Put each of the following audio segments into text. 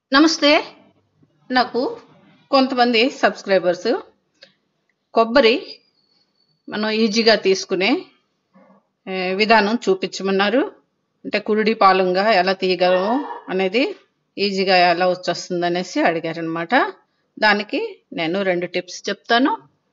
నమస్తే నాకు కొంతమంది సబ్స్క్రైబర్స్ కొబ్బరి మనం ఈజీగా తీసుకునే ఏ, విధానం చూపించమన్నారు అంటే కురుడి పాలంగా ఎలా తీయగలము అనేది ఈజీగా ఎలా వచ్చేస్తుంది అనేసి అడిగారనమాట దానికి నేను రెండు టిప్స్ చెప్తాను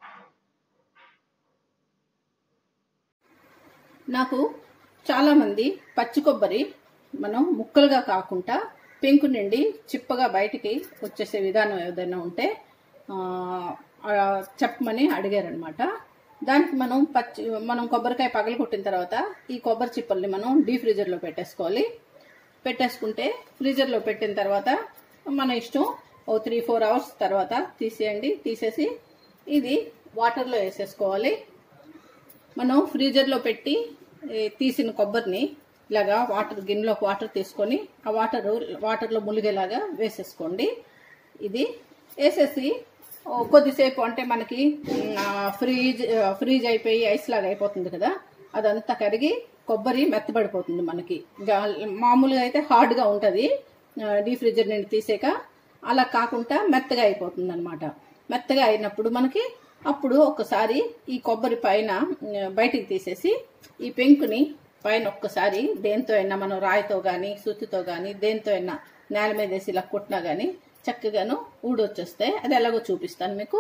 నాకు చాలామంది పచ్చి కొబ్బరి మనం ముక్కలుగా కాకుండా పెంకు నిండి చిప్పగా బయటికి వచ్చేసే విధానం ఏదైనా ఉంటే ఆ, ఆ, చెప్పమని అడిగారనమాట దానికి మనం పచ్చి మనం కొబ్బరికాయ పగలు కొట్టిన తర్వాత ఈ కొబ్బరి చిప్పల్ని మనం డీ ఫ్రీజర్లో పెట్టేసుకోవాలి పెట్టేసుకుంటే ఫ్రీజర్లో పెట్టిన తర్వాత మన ఇష్టం ఓ త్రీ ఫోర్ అవర్స్ తర్వాత తీసేయండి తీసేసి ఇది వాటర్లో వేసేసుకోవాలి మనం ఫ్రీజర్లో పెట్టి ఏ, తీసిన కొబ్బరిని ఇలాగా వాటర్ గిన్నెలో వాటర్ తీసుకొని ఆ వాటర్ వాటర్లో ములిగేలాగా వేసేసుకోండి ఇది వేసేసి ఓ కొద్దిసేపు అంటే మనకి మ్, ఆ, ఫ్రీజ్ ఆ, ఫ్రీజ్ అయిపోయి ఐస్ లాగా అయిపోతుంది కదా అదంతా కరిగి కొబ్బరి మెత్తబడిపోతుంది మనకి గా- మామూలుగా అయితే హార్డ్గా ఉంటుంది డీ ఫ్రిడ్జర్ నుండి తీసాక అలా కాకుండా మెత్తగా అయిపోతుంది అనమాట మెత్తగా అయినప్పుడు మనకి అప్పుడు ఒకసారి ఈ కొబ్బరి పైన ఉమ్, బయటికి తీసేసి ఈ పెంకుని పైన ఒక్కసారి దేంతో అయినా మనం రాయితో కానీ సుత్తితో కానీ దేంతో అయినా నేల మీద వేసి ఇలా కొట్టినా కానీ చక్కగాను ఊడొచ్చేస్తే అది ఎలాగో చూపిస్తాను మీకు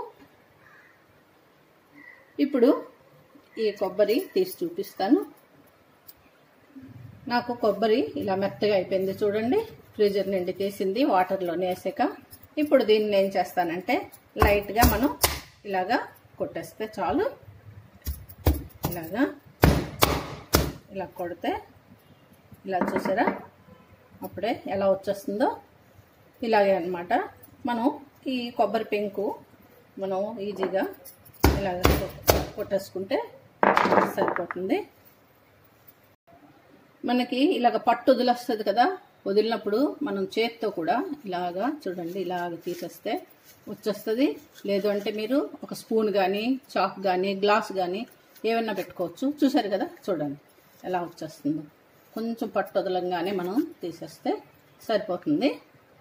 ఇప్పుడు ఈ కొబ్బరి తీసి చూపిస్తాను నాకు కొబ్బరి ఇలా మెత్తగా అయిపోయింది చూడండి ఫ్రీజర్ నుండి తీసింది వాటర్లో వేసాక ఇప్పుడు దీన్ని ఏం చేస్తానంటే లైట్గా మనం ఇలాగా కొట్టేస్తే చాలు ఇలాగా ఇలా కొడితే ఇలా చూసారా అప్పుడే ఎలా వచ్చేస్తుందో ఇలాగే అన్నమాట మనం ఈ కొబ్బరి పెంకు మనం ఈజీగా ఇలాగ కొట్టేసుకుంటే సరిపోతుంది మనకి ఇలాగ పట్టు వదిలేస్తుంది కదా వదిలినప్పుడు మనం చేత్తో కూడా ఇలాగా చూడండి ఇలాగ తీసేస్తే వచ్చేస్తుంది లేదు అంటే మీరు ఒక స్పూన్ కానీ చాక్ కానీ గ్లాస్ కానీ ఏమన్నా పెట్టుకోవచ్చు చూసారు కదా చూడండి ఎలా వచ్చేస్తుందో కొంచెం పట్టు వదలంగానే మనం తీసేస్తే సరిపోతుంది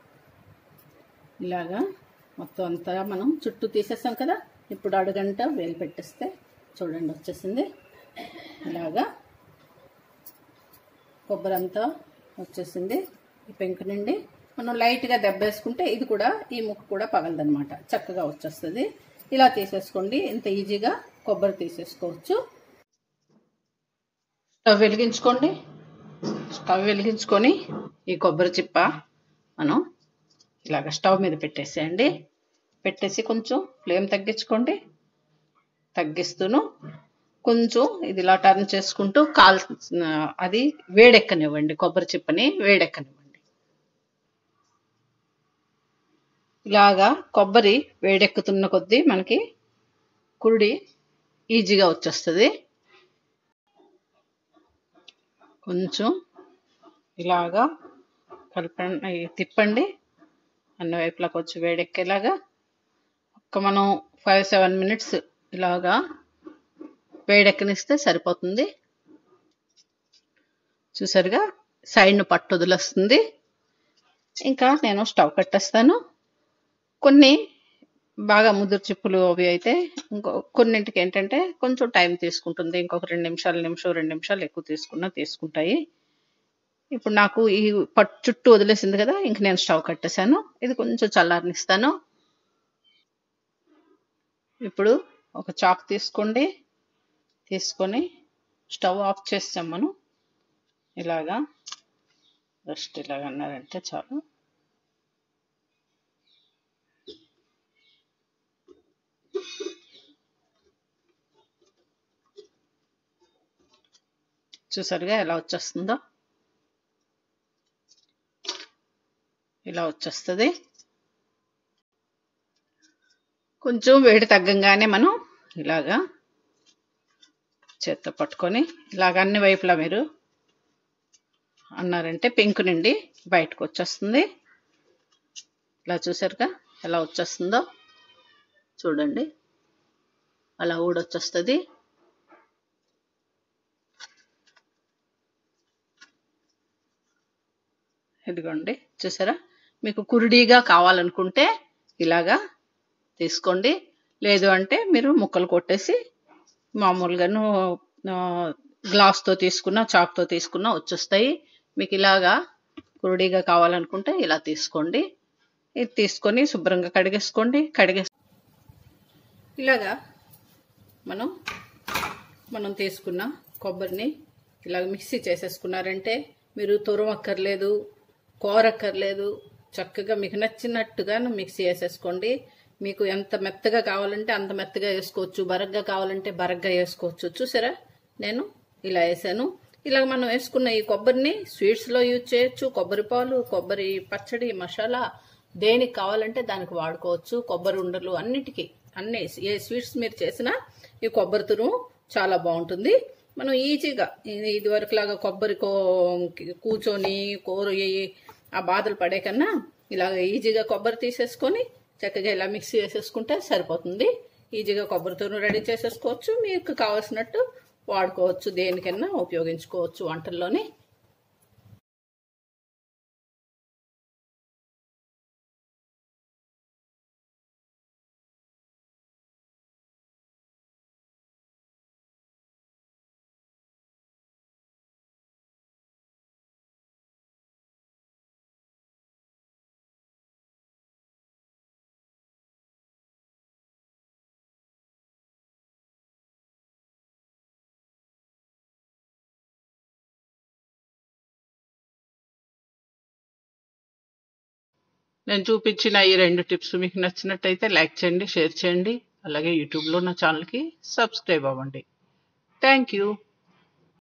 ఇలాగా మొత్తం అంతా మనం చుట్టూ తీసేస్తాం కదా ఇప్పుడు అడుగంట వేలు పెట్టేస్తే చూడండి వచ్చేసింది ఇలాగా కొబ్బరి అంతా వచ్చేసింది ఈ పెంకు నుండి మనం లైట్గా దెబ్బేసుకుంటే ఇది కూడా ఈ ముక్కు కూడా పగలదనమాట చక్కగా వచ్చేస్తుంది ఇలా తీసేసుకోండి ఇంత ఈజీగా కొబ్బరి తీసేసుకోవచ్చు స్టవ్ వెలిగించుకోండి స్టవ్ వెలిగించుకొని ఈ కొబ్బరి చిప్ప మనం ఇలాగ స్టవ్ మీద పెట్టేసేయండి పెట్టేసి కొంచెం ఫ్లేమ్ తగ్గించుకోండి తగ్గిస్తూను కొంచెం ఇది ఇలా టర్న్ చేసుకుంటూ కాల్ అది వేడెక్కనివ్వండి కొబ్బరి చిప్పని వేడెక్కనివ్వండి ఇలాగా కొబ్బరి వేడెక్కుతున్న కొద్దీ మనకి కురుడి ఈజీగా వచ్చేస్తుంది కొంచెం ఇలాగా కలపండి తిప్పండి అన్ని వైపులకు వచ్చి వేడెక్కేలాగా ఒక్క మనం ఫైవ్ సెవెన్ మినిట్స్ ఇలాగా వేడెక్కనిస్తే సరిపోతుంది చూసారుగా సైడ్ను పట్టు వదిలేస్తుంది ఇంకా నేను స్టవ్ కట్టేస్తాను కొన్ని బాగా ముదురు చిప్పులు అవి అయితే ఇంకో కొన్నింటికి ఏంటంటే కొంచెం టైం తీసుకుంటుంది ఇంకొక రెండు నిమిషాలు నిమిషం రెండు నిమిషాలు ఎక్కువ తీసుకున్నా తీసుకుంటాయి ఇప్పుడు నాకు ఈ పట్టు చుట్టూ వదిలేసింది కదా ఇంక నేను స్టవ్ కట్టేశాను ఇది కొంచెం చల్లారనిస్తాను ఇప్పుడు ఒక చాక్ తీసుకోండి తీసుకొని స్టవ్ ఆఫ్ చేస్తాం మనం ఇలాగా జస్ట్ ఇలాగ అన్నారంటే చాలు చూసారుగా ఎలా వచ్చేస్తుందో ఇలా వచ్చేస్తుంది కొంచెం వేడి తగ్గంగానే మనం ఇలాగా చేత్తో పట్టుకొని ఇలాగ అన్ని వైపులా మీరు అన్నారంటే పెంకు నుండి బయటకు వచ్చేస్తుంది ఇలా చూసారుగా ఎలా వచ్చేస్తుందో చూడండి అలా ఊడొచ్చేస్తుంది ఇదిగోండి చూసారా మీకు కురుడీగా కావాలనుకుంటే ఇలాగా తీసుకోండి లేదు అంటే మీరు ముక్కలు కొట్టేసి మామూలుగాను ఆ, గ్లాస్తో తీసుకున్న చాక్తో తీసుకున్న వచ్చేస్తాయి మీకు ఇలాగా కురుడీగా కావాలనుకుంటే ఇలా తీసుకోండి ఇది తీసుకొని శుభ్రంగా కడిగేసుకోండి కడిగే ఇలాగా మనం మనం తీసుకున్న కొబ్బరిని ఇలాగ మిక్సీ చేసేసుకున్నారంటే మీరు తురమక్కర్లేదు కోరక్కర్లేదు చక్కగా మీకు నచ్చినట్టుగా మిక్సీ వేసేసుకోండి మీకు ఎంత మెత్తగా కావాలంటే అంత మెత్తగా వేసుకోవచ్చు బరగ్గా కావాలంటే బరగ్గా వేసుకోవచ్చు చూసారా నేను ఇలా వేసాను ఇలా మనం వేసుకున్న ఈ కొబ్బరిని స్వీట్స్లో యూజ్ చేయొచ్చు కొబ్బరి పాలు కొబ్బరి పచ్చడి మసాలా దేనికి కావాలంటే దానికి వాడుకోవచ్చు కొబ్బరి ఉండలు అన్నిటికీ అన్ని ఏ స్వీట్స్ మీరు చేసినా ఈ కొబ్బరి తురుము చాలా బాగుంటుంది మనం ఈజీగా ఇది ఇదివరకు లాగా కొబ్బరి కో కూర్చొని కోరి ఆ బాధలు పడే కన్నా ఇలాగ ఈజీగా కొబ్బరి తీసేసుకొని చక్కగా ఇలా మిక్సీ వేసేసుకుంటే సరిపోతుంది ఈజీగా కొబ్బరి తురుము రెడీ చేసేసుకోవచ్చు మీకు కావాల్సినట్టు వాడుకోవచ్చు దేనికైనా ఉపయోగించుకోవచ్చు వంటల్లోని నేను చూపించిన ఈ రెండు టిప్స్ మీకు నచ్చినట్టయితే లైక్ చేయండి షేర్ చేయండి అలాగే యూట్యూబ్లో నా ఛానల్కి సబ్స్క్రైబ్ అవ్వండి థ్యాంక్ యూ